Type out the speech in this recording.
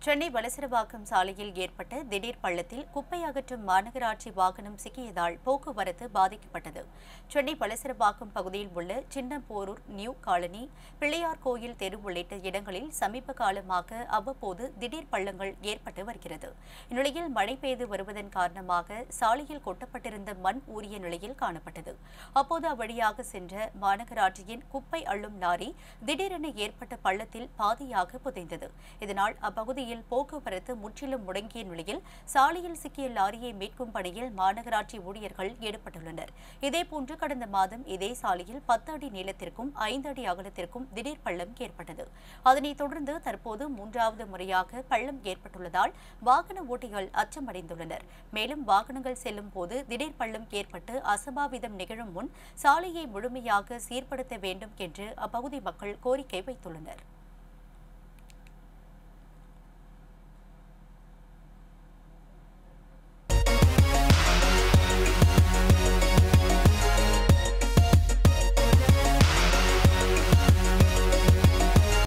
சென்னை வலசரவாக்கம் சாலையில் ஏற்பட்ட திடீர் பள்ளத்தில் குப்பை அகற்றும் மாநகராட்சி வாகனம் சிக்கியதால் போக்குவரத்து பாதிக்கப்பட்டது சென்னை வலசரவாக்கம் பகுதியில் உள்ள சின்னப்போரூர் நியூ காலனி பிள்ளையார் கோயில் தெரு உள்ளிட்ட இடங்களில் சமீப காலமாக அவ்வப்போது திடீர் பள்ளங்கள் ஏற்பட்டு வருகிறது இந்நிலையில் மழை பெய்து வருவதன் காரணமாக சாலையில் கொட்டப்பட்டிருந்த மண் ஊறிய நிலையில் காணப்பட்டது அப்போது அவ்வழியாக சென்ற மாநகராட்சியின் குப்பை அள்ளும் லாரி திடீரென ஏற்பட்ட பள்ளத்தில் பாதியாக புதைந்தது இதனால் அப்பகுதியில் போக்குவரத்து முற்றிலும் முடங்கிய நிலையில் சாலையில் சிக்கிய லாரியை மீட்கும் பணியில் மாநகராட்சி ஊழியர்கள் ஈடுபட்டுள்ளனர் இதேபோன்று கடந்த மாதம் இதே சாலையில் பத்து அடி நீளத்திற்கும் ஐந்து அடி அகலத்திற்கும் திடீர் பள்ளம் ஏற்பட்டது அதனைத் தொடர்ந்து தற்போது மூன்றாவது முறையாக பள்ளம் ஏற்பட்டுள்ளதால் வாகன ஓட்டிகள் அச்சமடைந்துள்ளனர் மேலும் வாகனங்கள் செல்லும் போது திடீர் பள்ளம் ஏற்பட்டு அசம்பாவிதம் நிகழும் முன் சாலையை முழுமையாக சீர்படுத்த வேண்டும் என்று அப்பகுதி மக்கள் கோரிக்கை வைத்துள்ளனர்